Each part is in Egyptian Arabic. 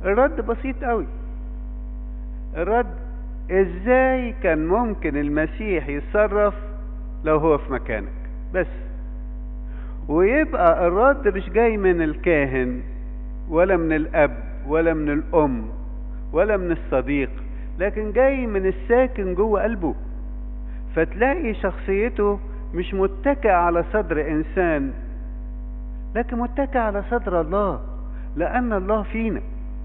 الرد بسيط قوي الرد ازاي كان ممكن المسيح يتصرف لو هو في مكانك بس ويبقى الرد مش جاي من الكاهن ولا من الاب ولا من الام ولا من الصديق لكن جاي من الساكن جوه قلبه فتلاقي شخصيته مش متكئ على صدر انسان لكن متكئ على صدر الله لان الله فينا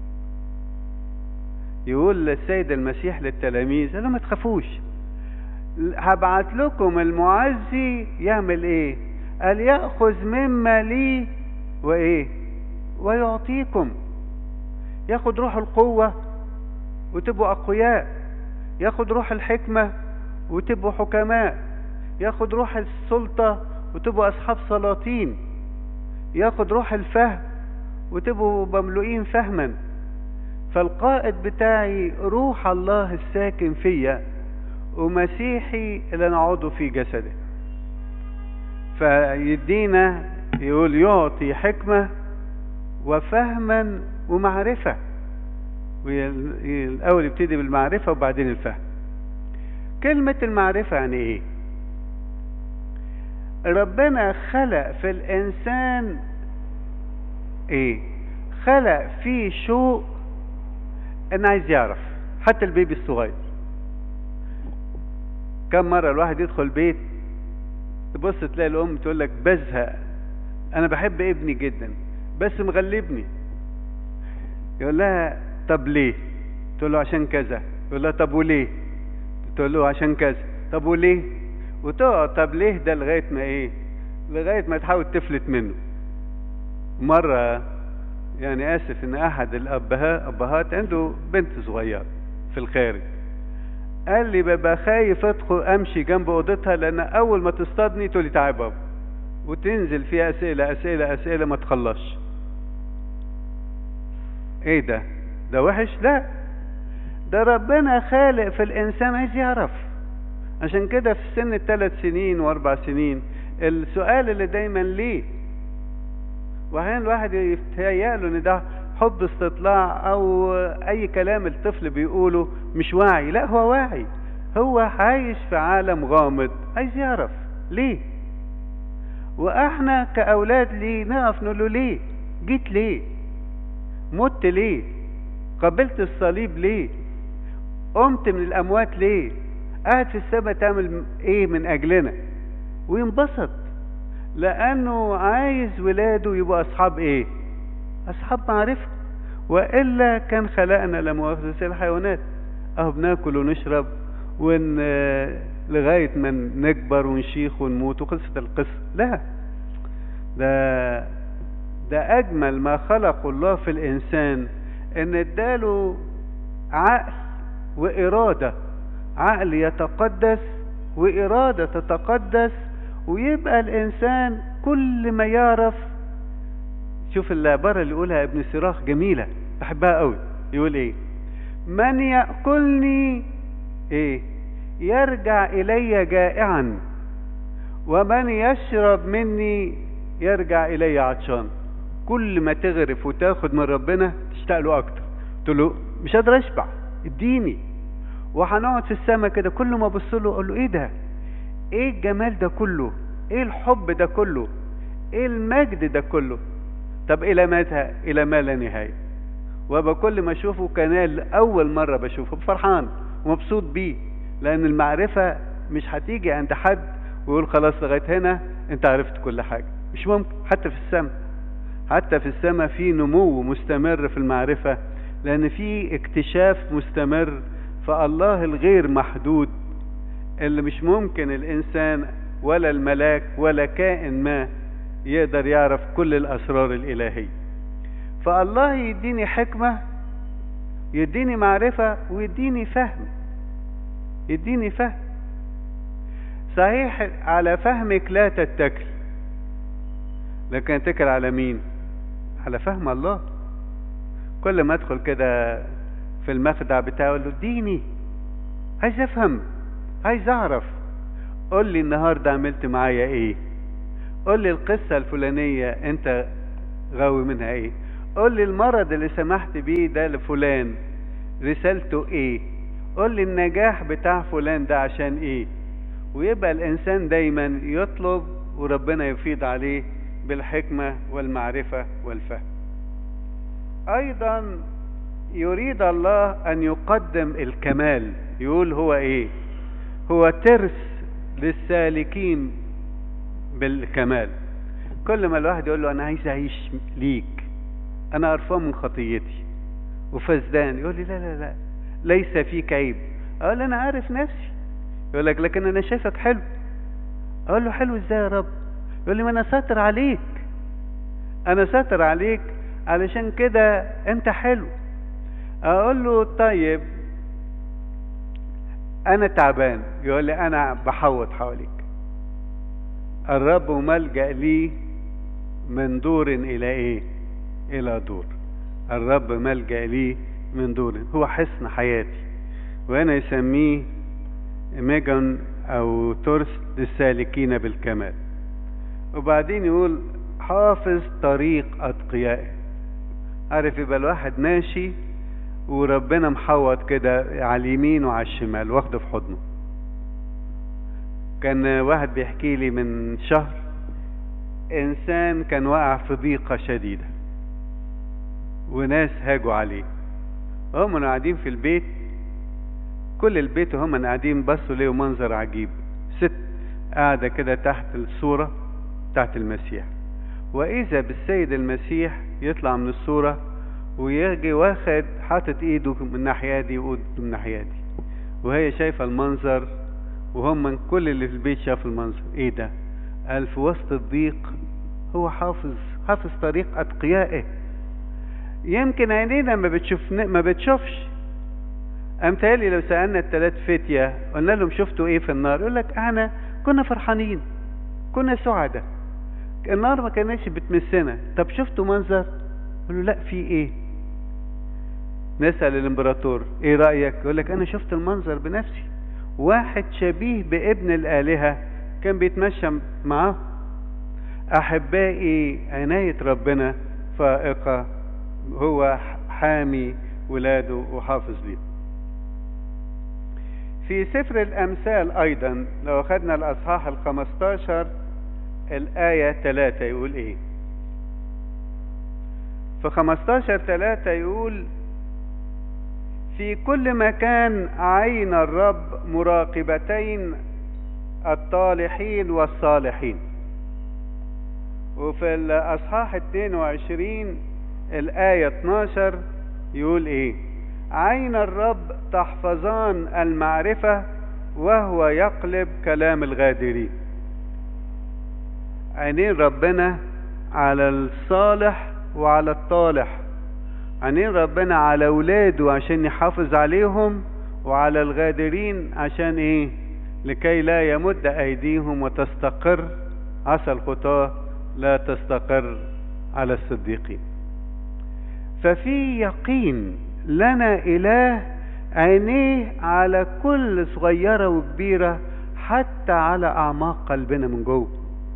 يقول السيد المسيح للتلاميذ قال لهم ما تخافوش هبعت لكم المعزي يعمل ايه قال ياخذ مما لي وايه ويعطيكم ياخد روح القوه وتبقوا اقوياء ياخد روح الحكمه وتبقوا حكماء ياخد روح السلطه وتبقوا اصحاب سلاطين ياخد روح الفهم وتبقوا مملوئين فهما فالقائد بتاعي روح الله الساكن فيا ومسيحي اللي انا عضو في جسده فيدينا يقول يعطي حكمة وفهما ومعرفة الأول يبتدي بالمعرفة وبعدين الفهم كلمة المعرفة يعني إيه؟ ربنا خلق في الإنسان إيه؟ خلق فيه شوق إن عايز يعرف حتى البيبي الصغير كم مرة الواحد يدخل بيت تبص تلاقي الأم تقول لك بزهق أنا بحب ابني جدا بس مغلبني يقول لها طب ليه؟ تقول له عشان كذا يقول لها طب وليه؟ تقول له عشان كذا طب وليه؟ وتقعد طب ليه ده لغاية ما إيه؟ لغاية ما تحاول تفلت منه مرة يعني آسف إن أحد الأبهات أبهات عنده بنت صغيرة في الخارج قال لي ببقى خايف ادخل امشي جنب اوضتها لان اول ما تصطادني تقول لي تعالى بابا وتنزل فيها اسئله اسئله اسئله ما تخلصش ايه ده ده وحش لا ده ربنا خالق في الانسان عايز يعرف عشان كده في سن الثلاث سنين واربع سنين السؤال اللي دايما ليه واحيانا الواحد يتهيأ ان ده حب استطلاع او اي كلام الطفل بيقوله مش واعي لا هو واعي هو عايش في عالم غامض عايز يعرف ليه واحنا كاولاد ليه نقف نقول له ليه جيت ليه مت ليه قبلت الصليب ليه قمت من الاموات ليه قاعد في السماء تعمل ايه من اجلنا وينبسط لانه عايز ولاده يبقوا اصحاب ايه اصحاب معرفه والا كان خلقنا لمؤاخذه زي الحيوانات اهو بناكل ونشرب ون لغايه ما نكبر ونشيخ ونموت وخلصت القصه لا ده ده اجمل ما خلق الله في الانسان ان اداله عقل واراده عقل يتقدس واراده تتقدس ويبقى الانسان كل ما يعرف شوف العبارة اللي يقولها ابن سراخ جميلة بحبها قوي يقول ايه من يأكلني ايه يرجع الي جائعا ومن يشرب مني يرجع الي عطشان كل ما تغرف وتاخد من ربنا تشتاق له اكتر تقول له مش قادر اشبع اديني وهنقعد في السماء كده كل ما ابص له اقول له ايه ده ايه الجمال ده كله ايه الحب ده كله ايه المجد ده كله طب الى متى الى ما لا نهايه وابقى كل ما اشوفه كنال اول مره بشوفه فرحان ومبسوط بيه لان المعرفه مش هتيجي عند حد ويقول خلاص لغايه هنا انت عرفت كل حاجه مش ممكن حتى في السماء حتى في السماء في نمو مستمر في المعرفه لان في اكتشاف مستمر فالله الغير محدود اللي مش ممكن الانسان ولا الملاك ولا كائن ما يقدر يعرف كل الاسرار الالهيه فالله يديني حكمه يديني معرفه ويديني فهم يديني فهم صحيح على فهمك لا تتكل لكن اتكل على مين على فهم الله كل ما ادخل كده في المخدع بتاعه اقول له اديني عايز افهم عايز اعرف قول لي النهارده عملت معايا ايه قول لي القصه الفلانيه انت غاوي منها ايه قول لي المرض اللي سمحت بيه ده لفلان رسالته ايه قول لي النجاح بتاع فلان ده عشان ايه ويبقى الانسان دايما يطلب وربنا يفيض عليه بالحكمة والمعرفة والفهم ايضا يريد الله ان يقدم الكمال يقول هو ايه هو ترس للسالكين بالكمال كل ما الواحد يقول له انا عايز اعيش ليك انا قرفان من خطيتي وفسدان يقول لي لا لا لا ليس فيك عيب اقول انا عارف نفسي يقول لك لكن انا شايفك حلو اقول له حلو ازاي يا رب يقول لي ما انا ساتر عليك انا ساتر عليك علشان كده انت حلو اقول له طيب انا تعبان يقول لي انا بحوط حواليك الرب ملجأ لي من دور الى ايه الى دور الرب ملجأ لي من دور هو حصن حياتي وانا يسميه ميجان او ترس للسالكين بالكمال وبعدين يقول حافظ طريق اتقيائه عارف يبقى الواحد ماشي وربنا محوط كده على اليمين وعلى الشمال واخده في حضنه كان واحد بيحكي لي من شهر انسان كان واقع في ضيقه شديده وناس هاجوا عليه هم قاعدين في البيت كل البيت وهم قاعدين بصوا ليه منظر عجيب ست قاعدة كده تحت الصورة تحت المسيح وإذا بالسيد المسيح يطلع من الصورة ويجي واخد حاطط ايده من الناحية دي وايده من الناحية دي وهي شايفة المنظر وهم من كل اللي في البيت شاف المنظر ايه ده قال في وسط الضيق هو حافظ حافظ طريق اتقيائه يمكن عينينا ما بتشوف ما بتشوفش امثالي لو سالنا الثلاث فتيه قلنا لهم شفتوا ايه في النار يقول لك احنا كنا فرحانين كنا سعداء النار ما كانتش بتمسنا طب شفتوا منظر يقول له لا في ايه نسال الامبراطور ايه رايك يقول لك انا شفت المنظر بنفسي واحد شبيه بابن الالهه كان بيتمشى معاه احبائي عنايه ربنا فائقه هو حامي ولاده وحافظ ليه في سفر الأمثال أيضا لو أخذنا الأصحاح الخمستاشر الآية ثلاثة يقول إيه في خمستاشر ثلاثة يقول في كل مكان عين الرب مراقبتين الطالحين والصالحين وفي الأصحاح 22 الآية 12 يقول إيه عين الرب تحفظان المعرفة وهو يقلب كلام الغادرين عينين ربنا على الصالح وعلى الطالح عينين ربنا على اولاده عشان يحافظ عليهم وعلى الغادرين عشان ايه لكي لا يمد ايديهم وتستقر عسى الخطاه لا تستقر على الصديقين ففي يقين لنا إله عينيه على كل صغيرة وكبيرة حتى على أعماق قلبنا من جوه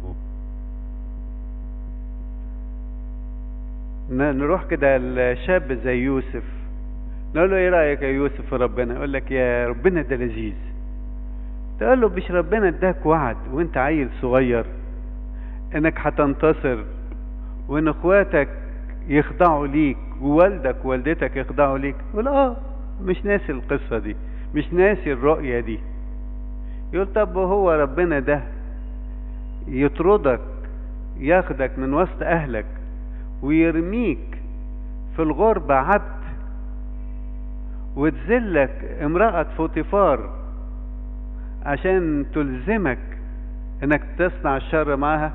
نروح كده الشاب زي يوسف نقول له ايه رايك يا يوسف في ربنا يقول لك يا ربنا ده لذيذ تقول له مش ربنا اداك وعد وانت عيل صغير انك هتنتصر وان اخواتك يخضعوا ليك ووالدك ووالدتك يخضعوا ليك يقول اه مش ناسي القصة دي مش ناسي الرؤية دي يقول طب هو ربنا ده يطردك ياخدك من وسط اهلك ويرميك في الغربة عبد وتذلك امرأة فوتيفار عشان تلزمك انك تصنع الشر معها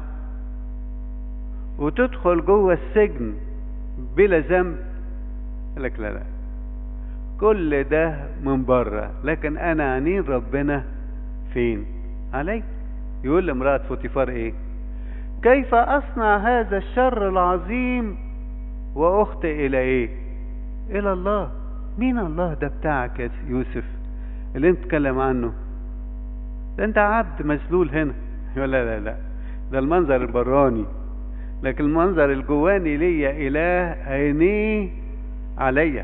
وتدخل جوه السجن بلا ذنب لك لا لا كل ده من بره لكن انا عنين ربنا فين علي يقول لامرأة فوتيفار ايه كيف اصنع هذا الشر العظيم واخطئ الى ايه الى الله مين الله ده بتاعك يا يوسف اللي انت تتكلم عنه ده انت عبد مذلول هنا يقول لا لا لا ده المنظر البراني لكن المنظر الجواني ليا اله عينيه عليا